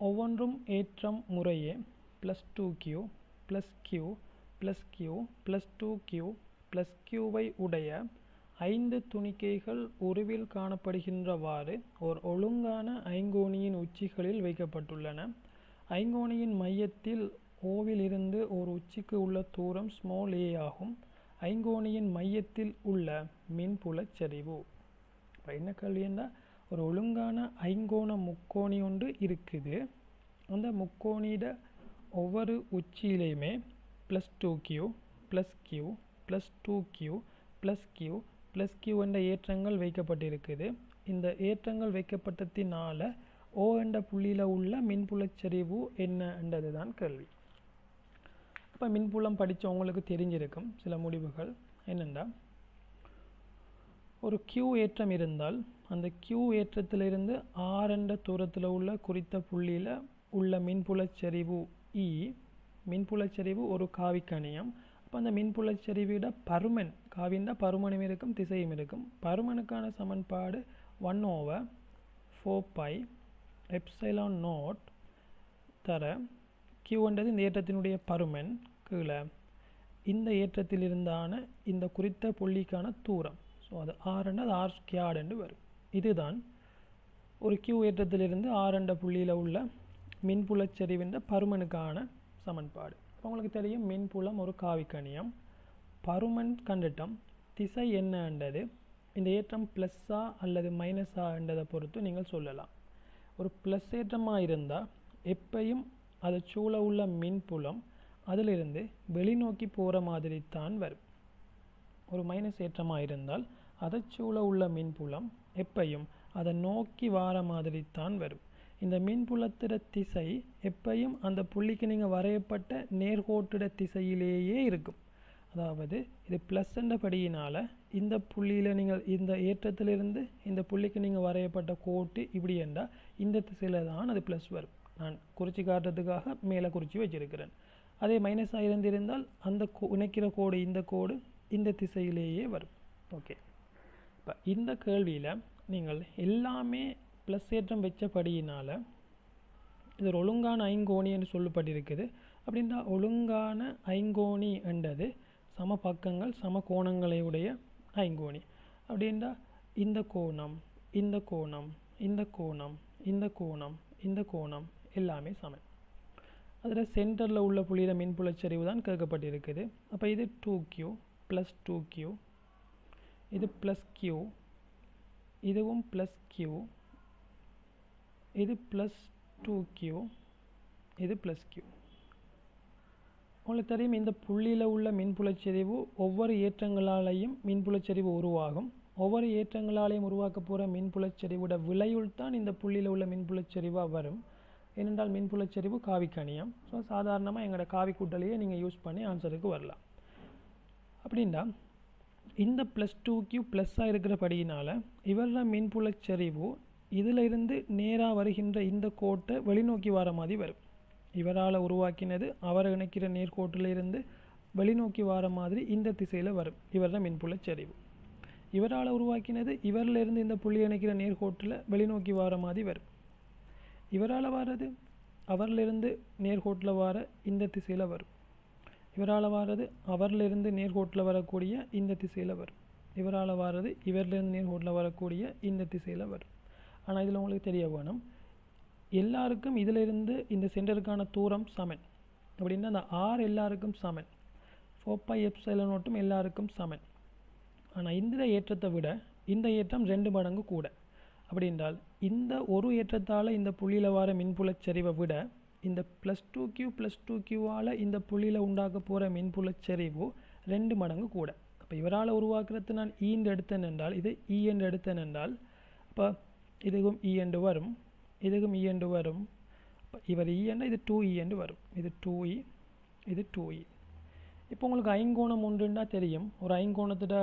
ஒவ்வொன்றும் ஏற்றம் முறையே plus two Q plus Q plus Q plus two Q plus கியூவை உடைய ஐந்து துணிக்கைகள் உருவில் காணப்படுகின்றவாறு ஓர் ஒழுங்கான ஐங்கோணியின் உச்சிகளில் வைக்கப்பட்டுள்ளன ஐங்கோணியின் மையத்தில் ஓவில் இருந்து ஒரு உச்சிக்கு உள்ள தூரம் ஸ்மால் ஏ ஆகும் ஐங்கோணியின் மையத்தில் உள்ள மின்புலச் சரிவு இப்போ என்ன கேள்வின்னா ஒரு ஒழுங்கான ஐங்கோண முக்கோணி ஒன்று இருக்குது அந்த முக்கோணியிட ஒவ்வொரு உச்சியிலையுமே plus two Q plus Q plus two Q plus Q plus Q என்ற ஏற்றங்கள் வைக்கப்பட்டிருக்குது இந்த ஏற்றங்கள் வைக்கப்பட்டதினால ஓ என்ற புள்ளியில் உள்ள மின்புலச் சரிவு என்னன்றது தான் கேள்வி அப்போ மின்புலம் படித்தவங்களுக்கு தெரிஞ்சிருக்கும் சில முடிவுகள் என்னென்னா ஒரு கியூ ஏற்றம் இருந்தால் அந்த கியூ ஏற்றத்திலிருந்து ஆர் என்ற தூரத்தில் உள்ள குறித்த புள்ளியில் உள்ள மின்புலச் சரிவு இ மின்புலச் சரிவு ஒரு காவிக்கணியம் அப்போ அந்த மின்புலச் சரிவிட பருமன் காவின்ற பருமனும் இருக்கும் திசையும் இருக்கும் பருமனுக்கான சமன்பாடு one over four pi epsilon nought தர கியூன்றது இந்த ஏற்றத்தினுடைய பருமன் கீழே இந்த ஏற்றத்திலிருந்தான இந்த குறித்த புள்ளிக்கான தூரம் ஸோ அது ஆறுண்டு அது ஆர் ஸ்கியார்டு வரும் இதுதான் ஒரு கியூ ஏற்றத்திலிருந்து ஆர் என்ற புள்ளியில் உள்ள மின்புலச் சரிவின்ற பருமனுக்கான சமன்பாடு இப்போ உங்களுக்கு தெரியும் மின்புலம் ஒரு காவிக்கணியம் பருமன் கண்டுட்டம் திசை என்னன்றது இந்த ஏற்றம் ப்ளஸ்ஸா அல்லது மைனஸா என்றதை பொறுத்து நீங்கள் சொல்லலாம் ஒரு ப்ளஸ் ஏற்றமாக இருந்தால் எப்பையும் அதை சூழ உள்ள மின்புலம் அதிலிருந்து வெளிநோக்கி போகிற மாதிரி தான் வரும் ஒரு மைனஸ் ஏற்றமாக இருந்தால் அதை சூழ உள்ள மின்புலம் எப்பையும் அதை நோக்கி வார மாதிரி தான் வரும் இந்த மின்புலத்திட திசை எப்பையும் அந்த புள்ளிக்கு நீங்கள் வரையப்பட்ட நேர்கோட்டிட திசையிலேயே இருக்கும் அதாவது இது ப்ளஸ் என்ற படியினால் இந்த புள்ளியில் நீங்கள் இந்த ஏற்றத்திலிருந்து இந்த புள்ளிக்கு நீங்கள் வரையப்பட்ட கோட்டு இப்படி என்றால் இந்த திசையில் தான் அது ப்ளஸ் வரும் நான் குறித்து காட்டுறதுக்காக மேலே குறித்து வச்சிருக்கிறேன் அதே மைனஸாக இருந்திருந்தால் அந்த கோ இணைக்கிற கோடு இந்த கோடு இந்த திசையிலேயே வரும் ஓகே இப்போ இந்த கேள்வியில் நீங்கள் எல்லாமே ப்ளஸ் ஏற்றம் வச்சபடியினால் இது ஒரு ஒழுங்கான ஐங்கோணி என்று சொல்லப்பட்டிருக்குது அப்படின்னா ஒழுங்கான ஐங்கோணி என்றது சம பக்கங்கள் சம கோணங்களை உடைய ஐங்கோணி அப்படின்னா இந்த கோணம் இந்த கோணம் இந்த கோணம் இந்த கோணம் இந்த கோணம் எல்லாமே சமம் அதில் சென்டரில் உள்ள புள்ளியிட மின்புலச்சரிவு தான் கேட்கப்பட்டிருக்குது அப்போ இது two Q plus two Q இது ப்ளஸ் கியூ இதுவும் ப்ளஸ் கியூ இது ப்ளஸ் டூ கியூ இது ப்ளஸ் கியூ உங்களுக்கு தெரியும் இந்த புள்ளியில் உள்ள மின்புலச்சரிவு ஒவ்வொரு ஏற்றங்களாலேயும் மின்புலச்சரிவு உருவாகும் ஒவ்வொரு ஏற்றங்களாலேயும் உருவாக்க போகிற மின்புலச்சரிவோட விளையுள் தான் இந்த புள்ளியில் உள்ள மின்புலச்சரிவாக வரும் ஏனென்றால் மின்புலச்சரிவு காவிக்கணியம் ஸோ சாதாரணமாக எங்களோட காவி கூட்டலையே நீங்கள் யூஸ் பண்ணி ஆன்சருக்கு வரலாம் அப்படின்னா இந்த ப்ளஸ் டூ கியூ ப்ளஸ்ஸாக இருக்கிறபடியினால் இவரோட மின்புலச்சரிவு இதில் இருந்து நேராக வருகின்ற இந்த கோட்டை வெளிநோக்கி வர மாதிரி வரும் இவரால் உருவாக்கினது அவர் இணைக்கிற நேர்கோட்டில் இருந்து வெளிநோக்கி வர மாதிரி இந்த திசையில் வரும் இவரோட மின்புலச்சரிவு இவரால் உருவாக்கினது இவரிலிருந்து இந்த புள்ளி இணைக்கிற நேர்கோட்டில் வெளிநோக்கி வர மாதிரி வரும் இவரால் வர்றது அவரிலிருந்து நேர்கோட்டில் வர இந்த திசையில் வரும் இவரால் வர்றது அவரிலிருந்து நேர்கோட்டில் வரக்கூடிய இந்த திசையில் வரும் இவரால் வர்றது இவரிலிருந்து நேர்கோட்டில் வரக்கூடிய இந்த திசையில் வரும் ஆனால் இதில் உங்களுக்கு தெரிய வேணும் எல்லாருக்கும் இதிலிருந்து இந்த சென்டருக்கான தூரம் சமன் அப்படின்னா அந்த ஆர் எல்லாருக்கும் சமன் ஃபோர் பை எப்சைலன் நோட்டும் எல்லாருக்கும் சமன் ஆனால் இந்த ஏற்றத்தை விட இந்த ஏற்றம் ரெண்டு மடங்கு கூட அப்படி என்றால் இந்த ஒரு ஏற்றத்தால் இந்த புள்ளியில் வர மின்புலச்சரிவை விட இந்த plus two Q plus two கியூவால் இந்த புள்ளியில் உண்டாக்க போகிற மின்புலச்சரிவு ரெண்டு மடங்கு கூட அப்போ இவரால் உருவாக்குறது நான் ஈ என்று எடுத்தேன் என்றால் இது இ என்று எடுத்தேன் என்றால் அப்போ இதுக்கும் இ என்று வரும் இதுக்கும் இ என்று வரும் அப்போ இவர் இ என்றால் இது டூ இ என்று வரும் இது டூ இ இது டூ இ இப்போ உங்களுக்கு ஐங்கோணம் ஒன்றுண்டா தெரியும் ஒரு ஐங்கோணத்தோட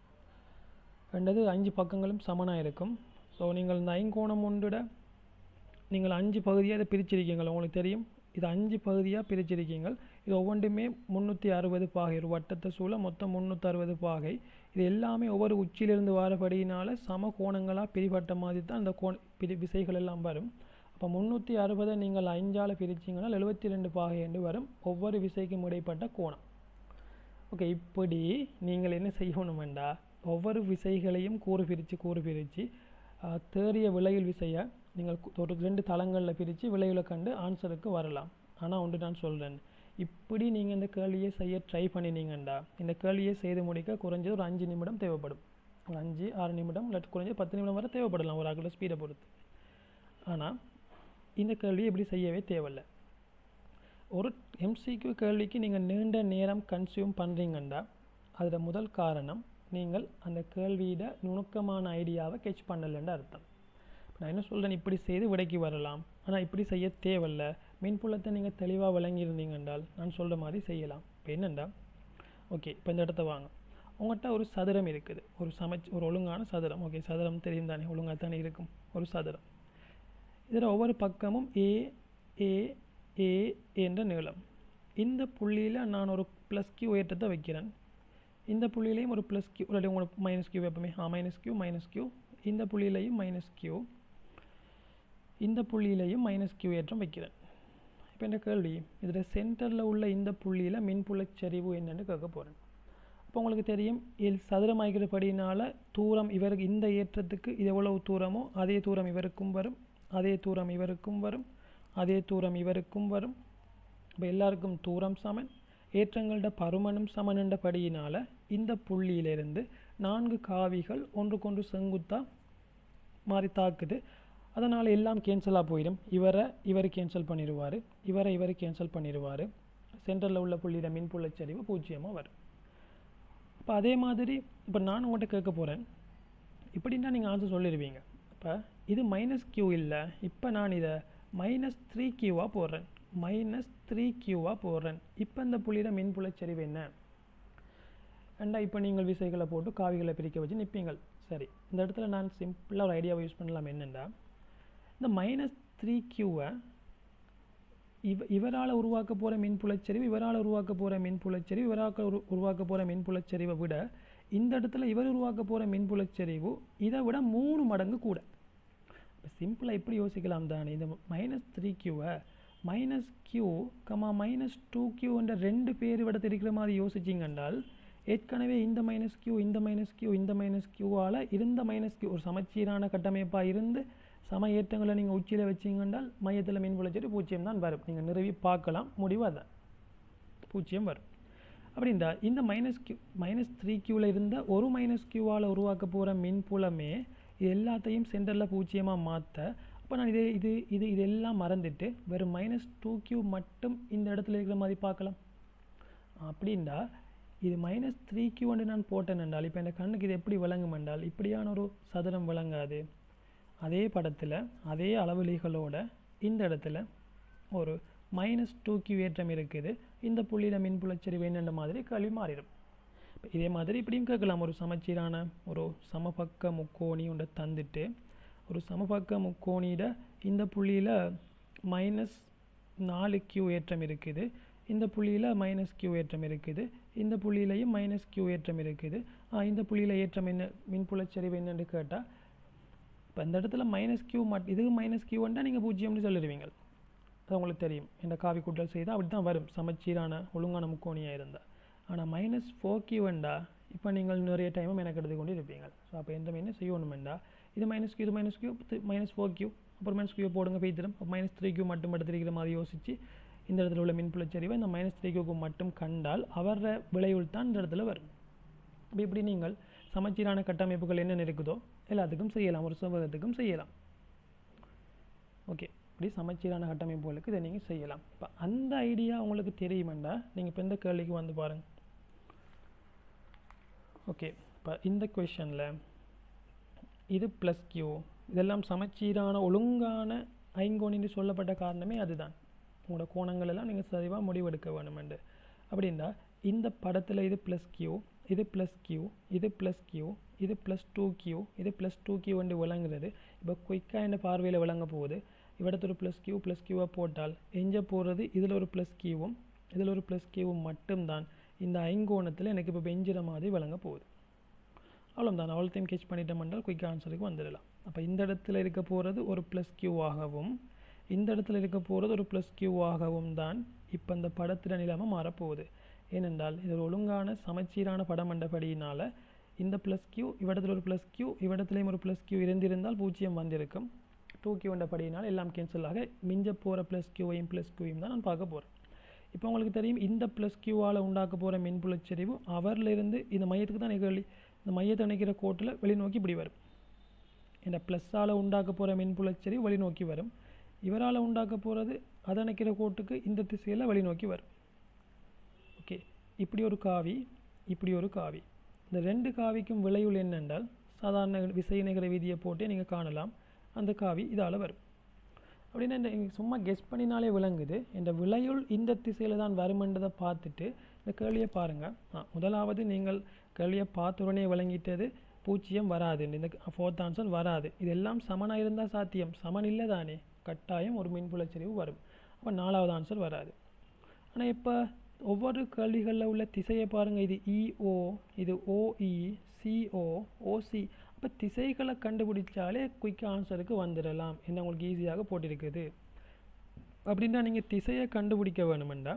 ரெண்டது அஞ்சு பக்கங்களும் சமனாக இருக்கும் ஸோ நீங்கள் இந்த ஐங்கோணம் ஒன்றுட நீங்கள் அஞ்சு பகுதியாக இதை பிரிச்சிருக்கீங்கள் உங்களுக்கு தெரியும் இது அஞ்சு பகுதியாக பிரிச்சிருக்கீங்கள் இது ஒவ்வொன்றுமே முந்நூற்றி அறுபது பாகை ஒரு வட்டத்தை சூழ மொத்தம் முந்நூற்றி அறுபது பாகை இது எல்லாமே ஒவ்வொரு உச்சியிலிருந்து வரபடியினால சம கோணங்களாக பிரிபட்ட மாதிரி தான் அந்த கோண பிரி விசைகள் எல்லாம் வரும் அப்போ முந்நூற்றி அறுபதை நீங்கள் ஐந்தால் பிரிச்சிங்கன்னா எழுபத்தி ரெண்டு பாகை என்று வரும் ஒவ்வொரு விசைக்கும் இடைப்பட்ட கோணம் ஓகே இப்படி நீங்கள் என்ன செய்யணுமெண்டா ஒவ்வொரு விசைகளையும் கூறு பிரித்து கூறு பிரித்து தேறிய விலையில் விசையை நீங்கள் கு- ஒரு ரெண்டு தளங்களில் பிரித்து விலையில் கண்டு ஆன்சருக்கு வரலாம் ஆனால் ஒன்று நான் சொல்கிறேன் இப்படி நீங்கள் இந்த கேள்வியை செய்ய ட்ரை பண்ணினீங்கண்டா இந்த கேள்வியை செய்து முடிக்க குறைஞ்சது ஒரு அஞ்சு நிமிடம் தேவைப்படும் ஒரு அஞ்சு ஆறு நிமிடம் இல்லாட்டி குறைஞ்சது பத்து நிமிடம் வரை தேவைப்படலாம் ஒரு ஆக்கில் ஸ்பீடை பொறுத்து ஆனால் இந்த கேள்வி இப்படி செய்யவே தேவையில்லை ஒரு எம்சிக்யூ கேள்விக்கு நீங்கள் நீண்ட நேரம் கன்சியூம் பண்ணுறீங்கண்டா அதில் முதல் காரணம் நீங்கள் அந்த கேள்வியிட நுணுக்கமான ஐடியாவை கெச் பண்ணலைன்னு அர்த்தம் இப்ப நான் என்ன சொல்கிறேன் இப்படி செய்து விடைக்கு வரலாம் ஆனால் இப்படி செய்ய தேவையில்ல மின்புலத்தை நீங்கள் தெளிவாக விளங்கியிருந்தீங்க என்றால் நான் சொல்கிற மாதிரி செய்யலாம் இப்போ என்னண்டா ஓகே இப்போ இந்த இடத்த வாங்க உங்கள்கிட்ட ஒரு சதுரம் இருக்குது ஒரு சமைச் ஒரு ஒழுங்கான சதுரம் ஓகே சதுரம் தெரியும் தானே ஒழுங்காக தானே இருக்கும் ஒரு சதுரம் இதில் ஒவ்வொரு பக்கமும் ஏ ஏ ஏ என்ற நீளம் இந்த புள்ளியில் நான் ஒரு ப்ளஸ் கியூ ஏற்றத்தை வைக்கிறேன் இந்த புள்ளியிலையும் ஒரு ப்ளஸ் கியூ இல்லாட்டி உங்களுக்கு மைனஸ் கியூ எப்பவுமே ஆ மைனஸ் கியூ மைனஸ் கியூ இந்த புள்ளியிலையும் மைனஸ் கியூ இந்த புள்ளியிலையும் மைனஸ் கியூ ஏற்றம் வைக்கிறேன் இப்போ இந்த கேள்வி இதில் சென்டரில் உள்ள இந்த புள்ளியில் மின்புலச் சரிவு என்னன்னு கேட்க போகிறேன் அப்போ உங்களுக்கு தெரியும் இது சதுரமாகிறபடினால தூரம் இவருக்கு இந்த ஏற்றத்துக்கு இது எவ்வளவு தூரமோ அதே தூரம் இவருக்கும் வரும் அதே தூரம் இவருக்கும் வரும் அதே தூரம் இவருக்கும் வரும் இப்போ எல்லாருக்கும் தூரம் சமன் ஏற்றங்களோட பருமனும் சமனண்டபடியினால இந்த புள்ளியிலிருந்து நான்கு காவிகள் ஒன்றுக்கொன்று செங்குத்தா மாறி தாக்குது அதனால் எல்லாம் கேன்சலாக போயிடும் இவரை இவர் கேன்சல் பண்ணிடுவார் இவரை இவர் கேன்சல் பண்ணிடுவார் சென்டரில் உள்ள புள்ளியிட மின்புலச் சரிவு பூஜ்ஜியமாக வரும் இப்போ அதே மாதிரி இப்போ நான் உங்கள்கிட்ட கேட்க போகிறேன் இப்படின்னா நீங்கள் ஆன்சர் சொல்லிடுவீங்க இப்போ இது மைனஸ் கியூ இல்லை இப்போ நான் இதை மைனஸ் த்ரீ கியூவாக போடுறேன் மைனஸ் த்ரீ கியூவாக போடுறேன் இப்போ இந்த புள்ளியிட மின்புலச் சரிவு என்ன ஏண்டா இப்போ நீங்கள் விசைகளை போட்டு காவிகளை பிரிக்க வச்சு நிற்பீங்கள் சரி இந்த இடத்துல நான் சிம்பிளாக ஒரு ஐடியாவை யூஸ் பண்ணலாம் என்னென்னா இந்த மைனஸ் த்ரீ கியூவை இவ இவரால் உருவாக்க போகிற மின்புலச்சரிவு இவரால் உருவாக்க போகிற மின்புலச்சரிவு இவரால் உரு உருவாக்க போகிற மின்புலச்சரிவை விட இந்த இடத்துல இவர் உருவாக்க போகிற மின்புலச்சரிவு இதை விட மூணு மடங்கு கூட இப்போ சிம்பிளாக எப்படி யோசிக்கலாம் தானே இந்த மைனஸ் த்ரீ கியூவை minus Q comma minus two கியூன்ற ரெண்டு பேர் விட தெரிக்கிற மாதிரி யோசிச்சிங்கன்றால் ஏற்கனவே இந்த மைனஸ் கியூ இந்த மைனஸ் கியூ இந்த மைனஸ் கியூவால் இருந்த மைனஸ் கியூ ஒரு சமச்சீரான கட்டமைப்பாக இருந்து சம ஏற்றங்களை நீங்கள் உச்சியில் வச்சிங்கன்றால் மையத்தில் மீன் விளைச்சல் பூஜ்ஜியம் தான் வரும் நீங்கள் நிறுவி பார்க்கலாம் முடிவு அதான் பூஜ்ஜியம் வரும் அப்படின்றா இந்த மைனஸ் கியூ மைனஸ் த்ரீ கியூவில் இருந்த ஒரு மைனஸ் கியூவால் உருவாக்க போகிற மின்புலமே இது எல்லாத்தையும் சென்டரில் பூஜ்ஜியமாக மாற்ற அப்போ நான் இது இது இது இதெல்லாம் மறந்துட்டு வெறும் மைனஸ் டூ கியூ மட்டும் இந்த இடத்துல இருக்கிற மாதிரி பார்க்கலாம் அப்படின்டா இது மைனஸ் த்ரீ கியூன்னு நான் போட்டேன் என்றால் இப்போ இந்த கண்ணுக்கு இது எப்படி விளங்கும் என்றால் இப்படியான ஒரு சதுரம் விளங்காது அதே படத்தில் அதே அளவுலிகளோட இந்த இடத்துல ஒரு மைனஸ் டூ கியூ ஏற்றம் இருக்குது இந்த புள்ளியில் மின்புலச்சரிவு என்னென்ன மாதிரி கேள்வி மாறிடும் இப்ப இதே மாதிரி இப்படியும் கேட்கலாம் ஒரு சமச்சீரான ஒரு சமபக்க முக்கோணி ஒன்றை தந்துட்டு ஒரு சமபக்க முக்கோணியிட இந்த புள்ளியில் மைனஸ் நாலு கியூ ஏற்றம் இருக்குது இந்த புள்ளியில் மைனஸ் கியூ ஏற்றம் இருக்குது இந்த புள்ளியிலையும் மைனஸ் கியூ ஏற்றம் இருக்குது ஆ, இந்த புள்ளியில் ஏற்றம் என்ன மின்புலச்சரிவு என்னன்னு கேட்டால் இப்போ இந்த இடத்துல மைனஸ் கியூ மட் இதுக்கு மைனஸ் கியூ வந்தால் நீங்கள் பூஜ்ஜியம்னு சொல்லிடுவீங்க அது உங்களுக்கு தெரியும் இந்த காவி கூட்டல் செய்தால் அப்படி தான் வரும் சமச்சீரான ஒழுங்கான முக்கோணியாக இருந்தால் ஆனால் மைனஸ் ஃபோர் கியூ வேண்டா இப்போ நீங்கள் நிறைய டைமும் எனக்கு எடுத்து கொண்டு இருப்பீங்க ஸோ அப்போ எந்த என்ன செய்யணும் வேண்டா இது மைனஸ் கியூ இது minus Q minus four Q அப்புறம் மைனஸ் கியூ போடுங்க பெய்திடும் மைனஸ் த்ரீ கியூ மட்டும் எடுத்திருக்கிற மாதிரி யோசித்து இந்த இடத்துல உள்ள மின்புலச்சரிவை இந்த மைனஸ் த்ரீ கியூக்கு மட்டும் கண்டால் அவர விளைவுள் தான் இந்த இடத்துல வரும் அப்போ இப்படி நீங்கள் சமச்சீரான கட்டமைப்புகள் என்னென்ன இருக்குதோ எல்லாத்துக்கும் செய்யலாம் ஒரு செவ்வகத்துக்கும் செய்யலாம் ஓகே இப்படி சமச்சீரான கட்டமைப்புகளுக்கு இதை நீங்கள் செய்யலாம் இப்போ அந்த ஐடியா உங்களுக்கு தெரியுமெண்டா நீங்கள் இப்போ இந்த கேள்விக்கு வந்து பாருங்க ஓகே இப்போ இந்த கொஷனில் இது ப்ளஸ் கியூ இதெல்லாம் சமச்சீரான ஒழுங்கான ஐங்கோணின்னு சொல்லப்பட்ட காரணமே அதுதான் உங்களோட கோணங்கள் எல்லாம் நீங்கள் சரிவாக முடிவெடுக்க வேணுமெண்டு அப்படின்னா இந்த படத்தில் இது ப்ளஸ் கியூ இது ப்ளஸ் கியூ இது ப்ளஸ் கியூ இது ப்ளஸ் டூ கியூ இது ப்ளஸ் டூ கியூ வந்து விளங்குறது இப்போ குயிக்காக இந்த பார்வையில் விளங்க போகுது இவிடத்து ஒரு ப்ளஸ் கியூ ப்ளஸ் கியூவை போட்டால் எஞ்ச போகிறது இதில் ஒரு ப்ளஸ் கியூவும் இதில் ஒரு ப்ளஸ் கியூவும் மட்டும்தான் இந்த ஐங்கோணத்தில் எனக்கு இப்போ பெஞ்சிற மாதிரி விளங்க போகுது அவ்வளோதான் அவ்வளோத்தையும் கெச் பண்ணிட்டோம் என்றால் குயிக் ஆன்சருக்கு வந்துடலாம் அப்போ இந்த இடத்துல இருக்க போகிறது ஒரு ப்ளஸ் கியூவாகவும் இந்த இடத்துல இருக்க போகிறது ஒரு ப்ளஸ் கியூவாகவும் தான் இப்போ இந்த படத்தில் நிலைமை மாறப்போகுது ஏனென்றால் இது ஒரு ஒழுங்கான சமச்சீரான படம் என்றபடியினால் இந்த ப்ளஸ் கியூ இவ்விடத்தில் ஒரு ப்ளஸ் கியூ இவ்விடத்துலையும் ஒரு ப்ளஸ் கியூ இருந்திருந்தால் பூஜ்ஜியம் வந்திருக்கும் டூ கியூ என்றபடியினால் எல்லாம் கேன்சல் ஆக மிஞ்ச போகிற ப்ளஸ் கியூவையும் ப்ளஸ் கியூவையும் தான் நான் பார்க்க போகிறேன் இப்போ உங்களுக்கு தெரியும் இந்த ப்ளஸ் கியூவால் உண்டாக்க போகிற மின்புலச்சரிவு அவரிலிருந்து இந்த மையத்துக்கு தான் கேள்வி இந்த மையத்தை இணைக்கிற கோட்டில் வெளிநோக்கி இப்படி வரும் இந்த ப்ளஸ்ஸால் உண்டாக்க போகிற மின்புலச்சரிவு வெளிநோக்கி வரும் இவரால் உண்டாக்க போகிறது அதை இணைக்கிற கோட்டுக்கு இந்த திசையில் வெளிநோக்கி வரும் ஓகே இப்படி ஒரு காவி இப்படி ஒரு காவி இந்த ரெண்டு காவிக்கும் விளைவுள் என்னென்றால் சாதாரண விசைநிகர விதியை போட்டு நீங்கள் காணலாம் அந்த காவி இதால் வரும் அப்படின்னா இந்த இங்க சும்மா கெஸ் பண்ணினாலே விளங்குது இந்த விளையுள் இந்த திசையில் தான் வருமென்றதை பார்த்துட்டு இந்த கேள்வியை பாருங்கள் ஆ முதலாவது நீங்கள் கேள்வியை பார்த்த உடனே விளங்கிட்டது பூஜ்ஜியம் வராது இந்த ஃபோர்த் ஆன்சர் வராது இதெல்லாம் சமனாக இருந்தால் சாத்தியம் சமன் இல்லை தானே கட்டாயம் ஒரு மின்புலச்சரிவு வரும் அப்போ நாலாவது ஆன்சர் வராது ஆனால் இப்போ ஒவ்வொரு கேள்விகளில் உள்ள திசையை பாருங்கள் இது இஓ இது ஓஇ சிஓ ஓசி அப்போ திசைகளை கண்டுபிடிச்சாலே குயிக் ஆன்சருக்கு வந்துடலாம் என்ன உங்களுக்கு ஈஸியாக போட்டிருக்குது அப்படின்னா நீங்கள் திசையை கண்டுபிடிக்க வேணுமெண்டா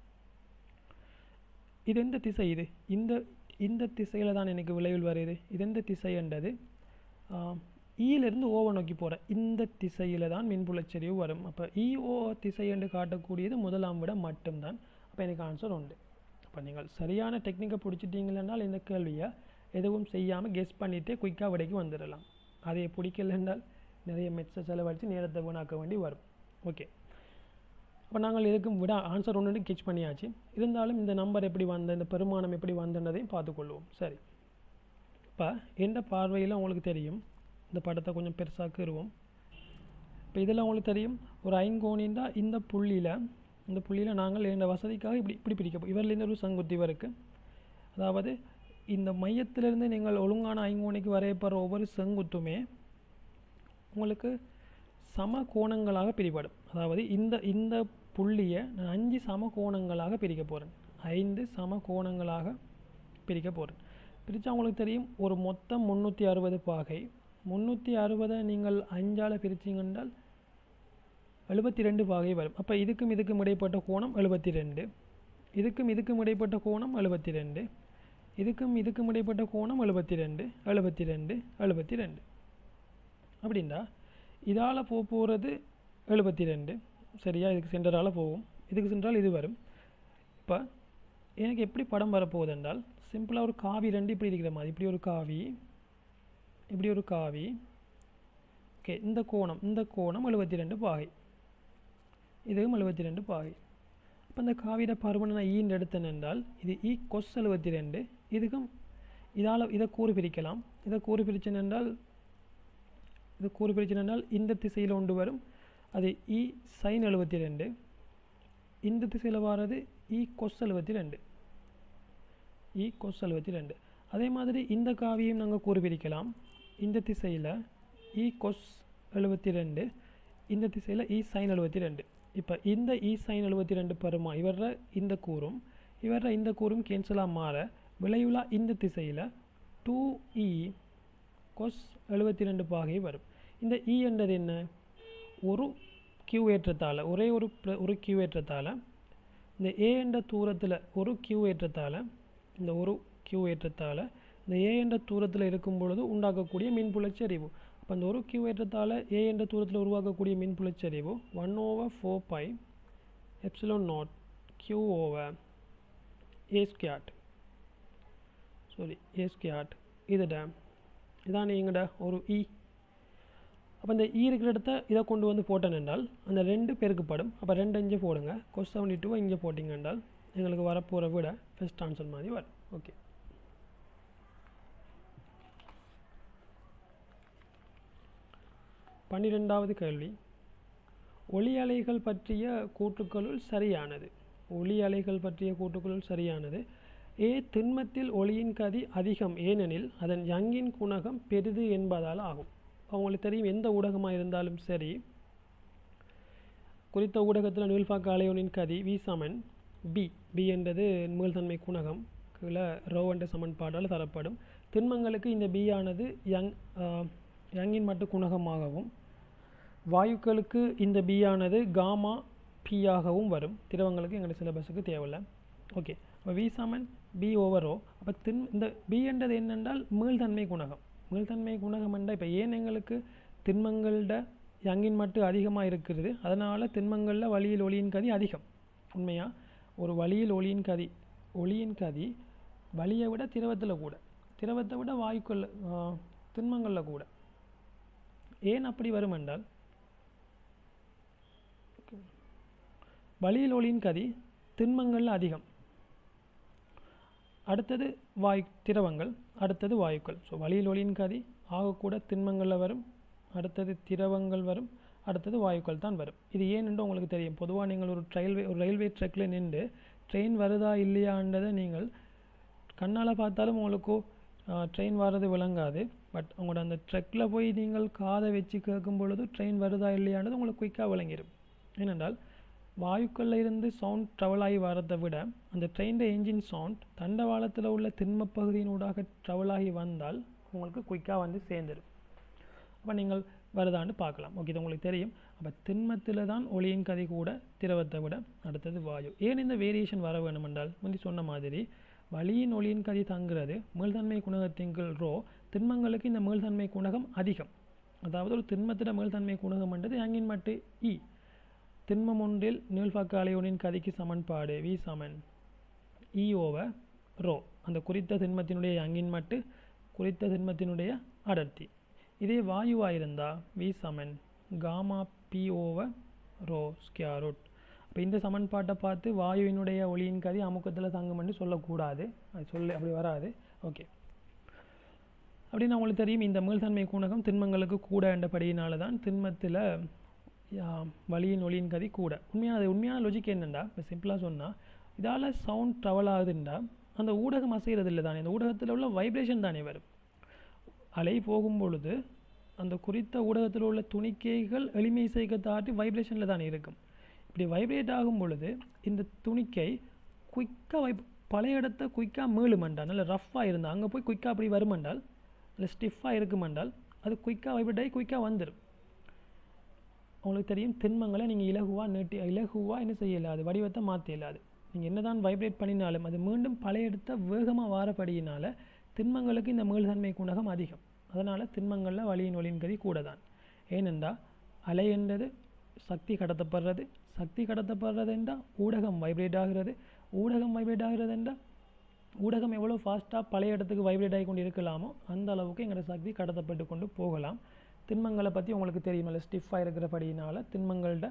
இது எந்த திசை இது இந்த இந்த திசையில் தான் எனக்கு விளைவில் வருது இது எந்த திசைன்றது ஈலேருந்து ஓவை நோக்கி போகிற இந்த திசையில் தான் மின்புலச்சரிவு வரும் அப்போ இஓ திசை என்று காட்டக்கூடியது முதலாம் விட மட்டும்தான் அப்போ எனக்கு ஆன்சர் உண்டு அப்போ நீங்கள் சரியான டெக்னிக்கை பிடிச்சிட்டீங்களென்றால் இந்த கேள்வியை எதுவும் செய்யாமல் கெஸ் பண்ணிவிட்டு குயிக்காக விடைக்கு வந்துடலாம் அதை பிடிக்கலைன்றால் நிறைய மெட்ஸை செலவழித்து நேரத்தை வீணாக்க வேண்டி வரும் ஓகே அப்போ நாங்கள் எதுக்கும் விட ஆன்சர் ஒன்று கெச் பண்ணியாச்சு இருந்தாலும் இந்த நம்பர் எப்படி வந்த இந்த பெருமானம் எப்படி வந்தன்றதையும் பார்த்துக்கொள்வோம் சரி இப்போ எந்த பார்வையில் உங்களுக்கு தெரியும் இந்த படத்தை கொஞ்சம் பெருசாக்கிடுவோம் இப்போ இதில் உங்களுக்கு தெரியும் ஒரு ஐங்கோணின்றா இந்த புள்ளியில் இந்த புள்ளியில் நாங்கள் எந்த வசதிக்காக இப்படி இப்படி பிரிக்க இவர்லேருந்து ஒரு சங்குத்தி இருக்குது அதாவது இந்த மையத்திலிருந்து நீங்கள் ஒழுங்கான ஐங்கோணிக்கு வரையப்படுற ஒவ்வொரு செங்குத்துமே உங்களுக்கு சம கோணங்களாக பிரிபடும் அதாவது இந்த இந்த புள்ளியை நான் அஞ்சு சம கோணங்களாக பிரிக்க போகிறேன் ஐந்து சம கோணங்களாக பிரிக்க போகிறேன் பிரித்தா உங்களுக்கு தெரியும் ஒரு மொத்தம் முந்நூற்றி அறுபது பாகை முந்நூற்றி அறுபதை நீங்கள் அஞ்சால் பிரிச்சிங்கன்றால் எழுபத்தி ரெண்டு பாகை வரும் அப்போ இதுக்கும் இதுக்கும் இடைப்பட்ட கோணம் எழுபத்தி ரெண்டு இதுக்கும் இதுக்கும் இடைப்பட்ட கோணம் எழுபத்தி ரெண்டு இதுக்கும் இதுக்கும் இடைப்பட்ட கோணம் எழுபத்தி ரெண்டு எழுபத்தி ரெண்டு எழுபத்தி ரெண்டு அப்படின்டா இதால் போக போகிறது எழுபத்தி ரெண்டு சரியா இதுக்கு சென்டரால் போகும் இதுக்கு சென்றால் இது வரும் இப்போ எனக்கு எப்படி படம் வரப்போகுது என்றால் சிம்பிளாக ஒரு காவி ரெண்டு இப்படி இருக்கிற மாதிரி இப்படி ஒரு காவி இப்படி ஒரு காவி ஓகே இந்த கோணம் இந்த கோணம் எழுபத்தி ரெண்டு பாகை இதுவும் எழுபத்தி ரெண்டு பாகை அப்போ இந்த காவிட பருமனை நான் ஈன்னு எடுத்தேன் என்றால் இது இ கொஸ் எழுபத்தி ரெண்டு இதுக்கும் இதால் இதை கூறு பிரிக்கலாம் இதை கூறு பிரிச்சேன் என்றால் இது கூறு பிரிச்சேன் என்றால் இந்த திசையில் ஒன்று வரும் அது இ சைன் எழுபத்தி ரெண்டு இந்த திசையில் வர்றது இ கொஸ் எழுபத்தி ரெண்டு இ கொஸ் எழுபத்தி ரெண்டு அதே மாதிரி இந்த காவியும் நாங்கள் கூறு பிரிக்கலாம் இந்த திசையில் இ கொஸ் எழுபத்தி ரெண்டு இந்த திசையில் இ சைன் எழுபத்தி ரெண்டு இப்போ இந்த இ சைன் எழுபத்தி ரெண்டு பருமா இவர இந்த கூறும் இவர இந்த கூறும் கேன்சலாக மாற விளைவுலா இந்த திசையில் டூ இ கொஸ் எழுபத்தி ரெண்டு பாகை வரும் இந்த இ என்றது என்ன ஒரு கியூ ஏற்றத்தால் ஒரே ஒரு ப்ள- ஒரு கியூ ஏற்றத்தால் இந்த ஏ என்ற தூரத்தில் ஒரு கியூ ஏற்றத்தால் இந்த ஒரு கியூ ஏற்றத்தால் இந்த ஏ என்ற தூரத்தில் இருக்கும் பொழுது உண்டாக்கக்கூடிய மின்புலச்சரிவு அப்போ அந்த ஒரு கியூ ஏற்றத்தால் ஏ என்ற தூரத்தில் உருவாக்கக்கூடிய மின்புலச்சரிவு one over four pi epsilon nought Q over A squared sorry A squared இதுட இதான் எங்கட ஒரு இ அப்போ இந்த ஈ இருக்கிற இடத்த இதை கொண்டு வந்து போட்டேன் என்றால் அந்த ரெண்டு பெருக்குப்படும் அப்போ ரெண்டு இங்கே போடுங்க கொஸ் செவன்டி டூவை இங்கே போட்டிங்க என்றால் எங்களுக்கு வரப்போகிற விட ஃபஸ்ட் ஆன்சர் மாதிரி வரும் ஓகே பன்னிரெண்டாவது கேள்வி ஒளி அலைகள் பற்றிய கூற்றுக்களுள் சரியானது ஒளி அலைகள் பற்றிய கூற்றுக்களுள் சரியானது ஏ திண்மத்தில் ஒளியின் கதி அதிகம் ஏனெனில் அதன் யங்கின் குணகம் பெரிது என்பதால் ஆகும் அவங்களுக்கு தெரியும் எந்த ஊடகமாக இருந்தாலும் சரி குறித்த ஊடகத்தில் நீள்பாக்க அலையோனின் கதி வி சமன் பி பி என்றது மீள்தன்மை குணகம் கீழே ரோ என்ற சமன்பாடால் தரப்படும் திண்மங்களுக்கு இந்த பி ஆனது யங் ஆஹ், யங்கின் மட்டு குணகமாகவும் வாயுக்களுக்கு இந்த பி ஆனது காமா பி ஆகவும் வரும் திரவங்களுக்கு எங்களுடைய சிலபஸுக்கு தேவையில்லை ஓகே அப்போ வி சமன் பி ஓவர் ஓ அப்போ தின் இந்த பி என்றது என்னென்றால் மீள்தன்மை குணகம் மீள்தன்மை குணகம் என்றால் இப்போ ஏன் எங்களுக்கு திண்மங்களோட யங்கின் மட்டு அதிகமாக இருக்கிறது அதனால் திண்மங்களில் வழியில் ஒளியின் கதி அதிகம் உண்மையாக ஒரு வழியில் ஒளியின் கதி ஒளியின் கதி வழியை விட திரவத்தில் கூட திரவத்தை விட வாயுக்கள் திண்மங்களில் கூட ஏன் அப்படி வரும் என்றால் வழியில் ஒளியின் கதி திண்மங்களில் அதிகம் அடுத்தது வாயு திரவங்கள் அடுத்தது வாயுக்கள் ஸோ வழியில் ஒளியின் கதி ஆகக்கூட திண்மங்களில் வரும் அடுத்தது திரவங்கள் வரும் அடுத்தது வாயுக்கள் தான் வரும் இது ஏன் என்று உங்களுக்கு தெரியும் பொதுவாக நீங்கள் ஒரு ரயில்வே ஒரு ரயில்வே ட்ரெக்கில் நின்று ட்ரெயின் வருதா இல்லையான்றதை நீங்கள் கண்ணால் பார்த்தாலும் உங்களுக்கு ட்ரெயின் வர்றது விளங்காது பட் உங்களோட அந்த ட்ரெக்கில் போய் நீங்கள் காதை வச்சு கேட்கும் பொழுது ட்ரெயின் வருதா இல்லையான்றது உங்களுக்கு குயிக்காக விளங்கிடும் ஏனென்றால் வாயுக்களில் இருந்து சவுண்ட் ட்ராவல் ஆகி வரதை விட அந்த ட்ரெயின் என்ஜின் சவுண்ட் தண்டவாளத்தில் உள்ள திண்ம பகுதியினூடாக ட்ராவல் ஆகி வந்தால் உங்களுக்கு குயிக்காக வந்து சேர்ந்துடும் அப்போ நீங்கள் வருதான்னு பார்க்கலாம் ஓகே இது உங்களுக்கு தெரியும் அப்போ திண்மத்தில் தான் ஒளியின் கதை கூட திரவத்தை விட அடுத்தது வாயு ஏன் இந்த வேரியேஷன் வர வேணும் என்றால் முந்தி சொன்ன மாதிரி வளியின் ஒளியின் கதி தங்குறது மீள்தன்மை குணகத்தின் கீழ் ரோ திண்மங்களுக்கு இந்த மீள்தன்மை குணகம் அதிகம் அதாவது ஒரு திண்மத்திட மீள்தன்மை குணகம் என்றது யங்கின் மட்டு இ திண்மம் ஒன்றில் நீள்பாக்க அலையொனின் கதிக்கு சமன்பாடு வி சமன் இ ஓவர் ரோ அந்த குறித்த திண்மத்தினுடைய யங்கின் மட்டு குறித்த திண்மத்தினுடைய அடர்த்தி இதே வாயுவாக இருந்தால் வி சமன் gamma P over rho square root இப்போ இந்த சமன்பாட்டை பார்த்து வாயுவினுடைய ஒளியின் கதி அமுக்கத்தில் தங்கும்னு சொல்லக்கூடாது அது சொல்ல அப்படி வராது ஓகே அப்படின்னு உங்களுக்கு தெரியும் இந்த மீள்தன்மை கூணகம் திண்மங்களுக்கு கூட என்றபடியினால தான் திண்மத்தில் வழியின் ஒளியின் கதி கூட உண்மையான அது உண்மையான லொஜிக் என்னென்னா இப்போ சிம்பிளாக சொன்னால் இதால் சவுண்ட் ட்ராவல் ஆகுதுண்டா அந்த ஊடகம் அசைகிறது இல்லை தானே அந்த ஊடகத்தில் உள்ள வைப்ரேஷன் தானே வரும் அலை போகும் பொழுது அந்த குறித்த ஊடகத்தில் உள்ள துணிக்கைகள் எளிமை செய்க தாட்டி வைப்ரேஷனில் தானே இருக்கும் இப்படி வைப்ரேட் ஆகும் பொழுது இந்த துணிக்கை குயிக்காக வைப் பழைய இடத்த குயிக்காக மீளுமெண்டால் நல்ல ரஃப்பாக இருந்தால் அங்கே போய் குயிக்காக அப்படி வருமெண்டால் நல்ல ஸ்டிஃபாக இருக்குமெண்டால் அது குயிக்காக வைப்ரேட் ஆகி குயிக்காக வந்துடும் உங்களுக்கு தெரியும் திண்மங்களை நீங்கள் இலகுவாக நீட்டி இலகுவாக என்ன செய்ய இயலாது வடிவத்தை மாற்ற இயலாது நீங்கள் என்ன தான் வைப்ரேட் பண்ணினாலும் அது மீண்டும் பழைய இடத்த வேகமாக வாரப்படியினால் திண்மங்களுக்கு இந்த மீள்தன்மை குணகம் அதிகம் அதனால் திண்மங்களில் வழியின் ஒளியின் கதி கூட தான் ஏனென்றால் அலை என்றது சக்தி கடத்தப்படுறது சக்தி கடத்தப்படுறது என்றால் ஊடகம் வைப்ரேட் ஆகிறது ஊடகம் வைப்ரேட் ஆகிறது என்றால் ஊடகம் எவ்வளோ ஃபாஸ்ட்டாக பழைய இடத்துக்கு வைப்ரேட் ஆகி கொண்டு இருக்கலாமோ அந்த அளவுக்கு எங்களோட சக்தி கடத்தப்பட்டு கொண்டு போகலாம் திண்மங்களை பற்றி உங்களுக்கு தெரியுமில்ல ஸ்டிஃபாக இருக்கிறபடியினால திண்மங்கள்ட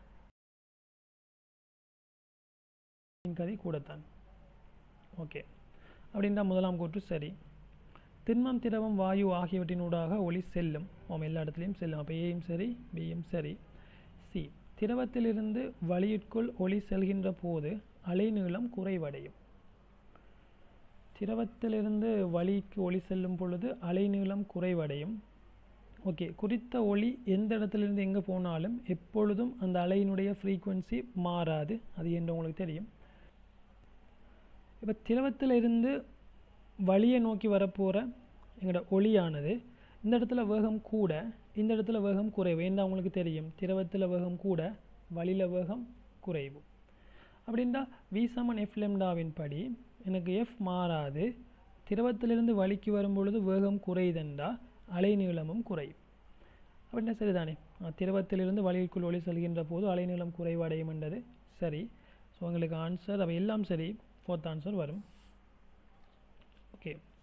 கதி கூடத்தான் ஓகே அப்படின்ற முதலாம் கூற்று சரி திண்மம் திரவம் வாயு ஆகியவற்றினூடாக ஒளி செல்லும் ஓம் எல்லா இடத்துலையும் செல்லும் அப்போ ஏயும் சரி பியும் சரி சி திரவத்திலிருந்து வழியிற்குள் ஒளி செல்கின்ற போது அலைநீளம் குறைவடையும் திரவத்திலிருந்து வழிக்கு ஒளி செல்லும் பொழுது அலைநீளம் குறைவடையும் ஓகே குறித்த ஒளி எந்த இடத்துலேருந்து எங்கே போனாலும் எப்பொழுதும் அந்த அலையினுடைய ஃப்ரீக்குவென்சி மாறாது அது என்று உங்களுக்கு தெரியும் இப்போ திரவத்திலிருந்து வழியை நோக்கி வரப்போகிற எங்களோட ஒளியானது இந்த இடத்துல வேகம் கூட இந்த இடத்துல வேகம் குறைவு ஏன்னா உங்களுக்கு தெரியும் திரவத்தில் வேகம் கூட வழியில் வேகம் குறைவு அப்படின்டா வி சமன் எஃப் லெம்டாவின் படி எனக்கு எஃப் மாறாது திரவத்திலிருந்து வழிக்கு வரும் பொழுது வேகம் குறையுதுண்டா அலைநீளமும் குறையும் அப்படின்னா சரிதானே திரவத்திலிருந்து வழிக்குள் ஒளி செல்கின்ற போது அலைநீளம் குறைவடையும் என்றது சரி ஸோ உங்களுக்கு ஆன்சர் அவை எல்லாம் சரி ஃபோர்த் ஆன்சர் வரும் ஓகே